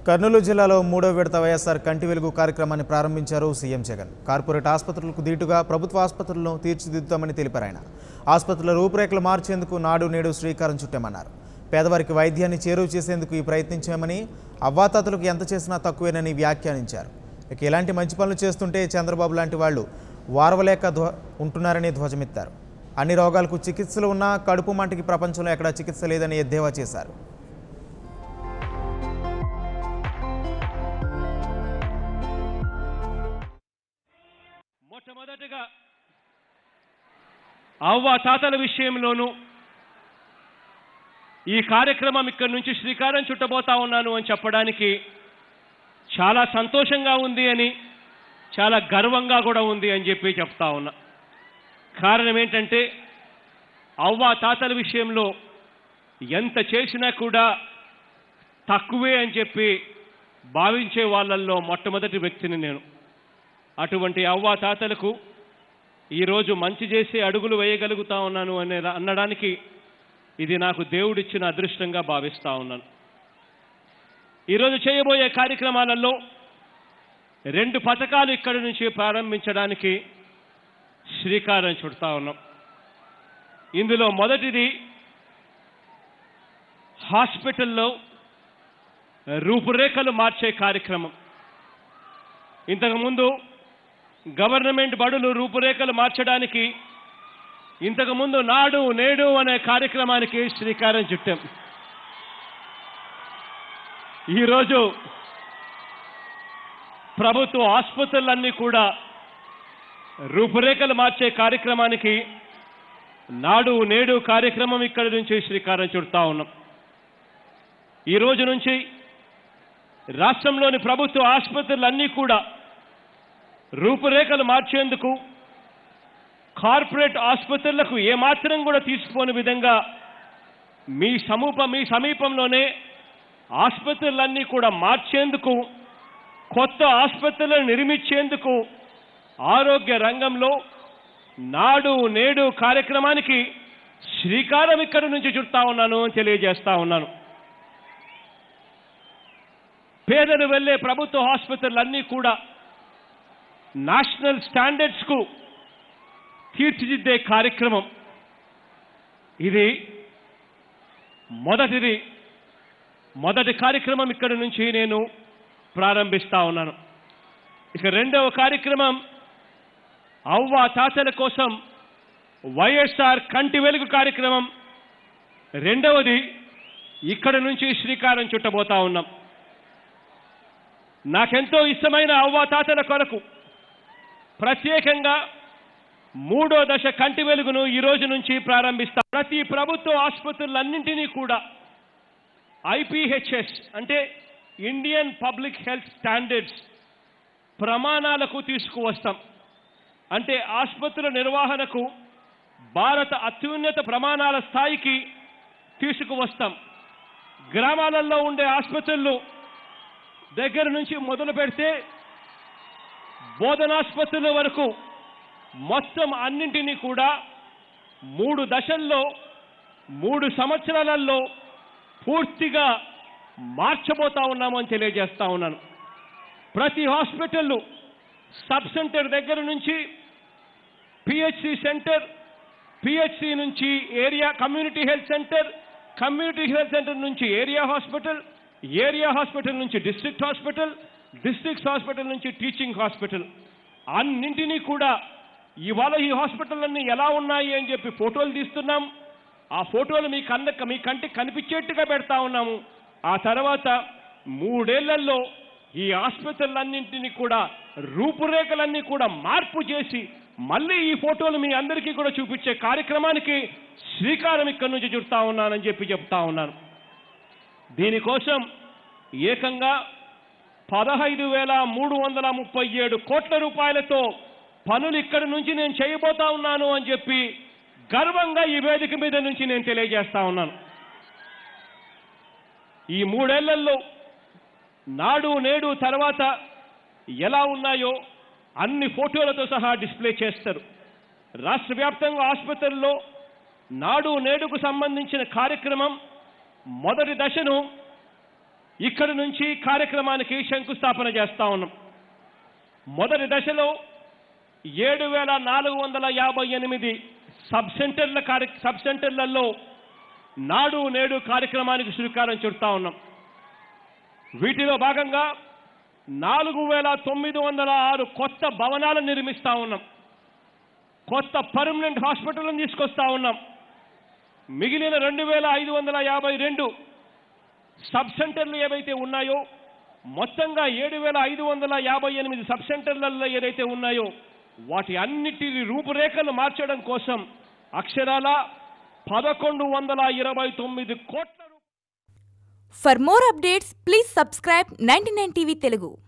కర్నూలు జిల్లాలో మూడో విడత వైఎస్ఆర్ కంటి వెలుగు కార్యక్రమాన్ని ప్రారంభించారు సీఎం జగన్ కార్పొరేట్ ఆసుపత్రులకు దీటుగా ప్రభుత్వ ఆసుపత్రులను తీర్చిదిద్దుతామని తెలిపారు ఆయన ఆసుపత్రుల రూపురేఖలు మార్చేందుకు నాడు నేడు శ్రీకారం చుట్టామన్నారు పేదవారికి వైద్యాన్ని చేరువ చేసేందుకు ఈ ప్రయత్నించామని అవ్వాతాతలకు ఎంత చేసినా తక్కువేనని వ్యాఖ్యానించారు ఇక ఇలాంటి మంచి పనులు చేస్తుంటే చంద్రబాబు లాంటి వాళ్ళు వారవలేక ధ్వ ఉంటున్నారని ధ్వజమెత్తారు అన్ని రోగాలకు చికిత్సలు ఉన్నా కడుపు మంటకి ప్రపంచంలో ఎక్కడా చికిత్స లేదని ఎద్దేవా చేశారు మొట్టమొదటిగా అవ్వ తాతల విషయంలోనూ ఈ కార్యక్రమం ఇక్కడి నుంచి శ్రీకారం చుట్టబోతా ఉన్నాను అని చెప్పడానికి చాలా సంతోషంగా ఉంది అని చాలా గర్వంగా కూడా ఉంది అని చెప్పి చెప్తా ఉన్నా కారణం ఏంటంటే అవ్వ తాతల విషయంలో ఎంత చేసినా కూడా తక్కువే అని చెప్పి భావించే వాళ్ళల్లో మొట్టమొదటి వ్యక్తిని నేను అటువంటి అవ్వ తాతలకు ఈరోజు మంచి చేసి అడుగులు వేయగలుగుతా ఉన్నాను అనే అనడానికి ఇది నాకు దేవుడిచ్చిన అదృష్టంగా భావిస్తా ఉన్నాను ఈరోజు చేయబోయే కార్యక్రమాలలో రెండు పథకాలు ఇక్కడి నుంచి ప్రారంభించడానికి శ్రీకారం చుడతా ఉన్నాం ఇందులో మొదటిది హాస్పిటల్లో రూపురేఖలు మార్చే కార్యక్రమం ఇంతకుముందు గవర్నమెంట్ బడులు రూపురేఖలు మార్చడానికి ఇంతకుముందు నాడు నేడు అనే కార్యక్రమానికి శ్రీకారం చుట్టాం ఈరోజు ప్రభుత్వ ఆసుపత్రులన్నీ కూడా రూపురేఖలు మార్చే కార్యక్రమానికి నాడు నేడు కార్యక్రమం ఇక్కడి నుంచి శ్రీకారం చుడతా ఉన్నాం ఈ రోజు నుంచి రాష్ట్రంలోని ప్రభుత్వ ఆసుపత్రులన్నీ కూడా రూపురేఖలు మార్చేందుకు కార్పొరేట్ ఆసుపత్రులకు ఏమాత్రం కూడా తీసుకోని విధంగా మీ సమూప మీ సమీపంలోనే ఆసుపత్రులన్నీ కూడా మార్చేందుకు కొత్త ఆసుపత్రులను నిర్మించేందుకు ఆరోగ్య రంగంలో నాడు నేడు కార్యక్రమానికి శ్రీకారం ఇక్కడి నుంచి చుడతా ఉన్నాను అని తెలియజేస్తా ఉన్నాను పేదలు వెళ్లే ప్రభుత్వ ఆసుపత్రులన్నీ కూడా నేషనల్ స్టాండర్డ్స్కు తీర్చిదిద్దే కార్యక్రమం ఇది మొదటిది మొదటి కార్యక్రమం ఇక్కడి నుంచి నేను ప్రారంభిస్తా ఉన్నాను ఇక రెండవ కార్యక్రమం అవ్వ తాతల కోసం వైఎస్ఆర్ కంటి వెలుగు కార్యక్రమం రెండవది ఇక్కడ నుంచి శ్రీకారం చుట్టబోతా ఉన్నాం నాకెంతో ఇష్టమైన అవ్వ తాతల కొరకు ప్రత్యేకంగా మూడో దశ కంటి వెలుగును ఈ రోజు నుంచి ప్రారంభిస్తా ప్రతి ప్రభుత్వ ఆసుపత్రులన్నింటినీ కూడా ఐపీహెచ్ఎస్ అంటే ఇండియన్ పబ్లిక్ హెల్త్ స్టాండర్డ్స్ ప్రమాణాలకు తీసుకువస్తాం అంటే ఆసుపత్రుల నిర్వహణకు భారత అత్యున్నత ప్రమాణాల స్థాయికి తీసుకువస్తాం గ్రామాలలో ఉండే ఆసుపత్రులు దగ్గర నుంచి మొదలు పెడితే బోధనాసుపత్రుల వరకు మొత్తం అన్నింటినీ కూడా మూడు దశల్లో మూడు సంవత్సరాలలో పూర్తిగా మార్చబోతా ఉన్నామని తెలియజేస్తా ఉన్నాను ప్రతి హాస్పిటల్ సబ్ సెంటర్ దగ్గర నుంచి పిహెచ్సి సెంటర్ పిహెచ్సి నుంచి area community health centre community health centre నుంచి ఏరియా హాస్పిటల్ ఏరియా హాస్పిటల్ నుంచి డిస్ట్రిక్ట్ హాస్పిటల్ డిస్ట్రిక్ట్ హాస్పిటల్ నుంచి టీచింగ్ హాస్పిటల్ అన్నింటినీ కూడా ఇవాళ ఈ హాస్పిటల్ ఎలా ఉన్నాయి అని చెప్పి ఫోటోలు తీస్తున్నాం ఆ ఫోటోలు మీ కన్న మీ కంటికి కనిపించేట్టుగా పెడతా ఉన్నాము ఆ తర్వాత మూడేళ్లలో ఈ ఆసుపత్రులన్నింటినీ కూడా రూపురేఖలన్నీ కూడా మార్పు చేసి మళ్ళీ ఈ ఫోటోలు మీ అందరికీ కూడా చూపించే కార్యక్రమానికి శ్రీకారం ఇక్కడి నుంచి చుడతా ఉన్నానని చెప్పి చెప్తా ఉన్నాను దీనికోసం ఏకంగా పదహైదు వేల మూడు వందల ముప్పై ఏడు కోట్ల రూపాయలతో పనులు ఇక్కడి నుంచి నేను చేయబోతా ఉన్నాను అని చెప్పి గర్వంగా ఈ వేదిక మీద నుంచి నేను తెలియజేస్తా ఉన్నాను ఈ మూడేళ్లలో నాడు నేడు తర్వాత ఎలా ఉన్నాయో అన్ని ఫోటోలతో సహా డిస్ప్లే చేస్తారు రాష్ట్ర వ్యాప్తంగా ఆసుపత్రుల్లో నాడు నేడుకు సంబంధించిన కార్యక్రమం మొదటి దశను ఇక్కడి నుంచి కార్యక్రమానికి శంకుస్థాపన చేస్తా ఉన్నాం మొదటి దశలో ఏడు వేల నాలుగు వందల యాభై ఎనిమిది సబ్ సెంటర్ల కార్య సబ్ సెంటర్లలో నాడు నేడు కార్యక్రమానికి శ్రీకారం చుడతా ఉన్నాం వీటిలో భాగంగా నాలుగు వేల తొమ్మిది వందల ఆరు కొత్త భవనాలను నిర్మిస్తా ఉన్నాం కొత్త పర్మనెంట్ హాస్పిటల్ని తీసుకొస్తా ఉన్నాం మిగిలిన రెండు వేల ఐదు వందల యాభై రెండు సబ్ సెంటర్లు ఏవైతే ఉన్నాయో మొత్తంగా ఏడు వేల ఐదు వందల యాభై ఎనిమిది సబ్ సెంటర్లలో ఏదైతే ఉన్నాయో వాటి అన్నిటి రూపురేఖలు మార్చడం కోసం అక్షరాల పదకొండు వందల ఇరవై తొమ్మిది కోట్ల రూ- For more updates, please subscribe 99 TV Telugu.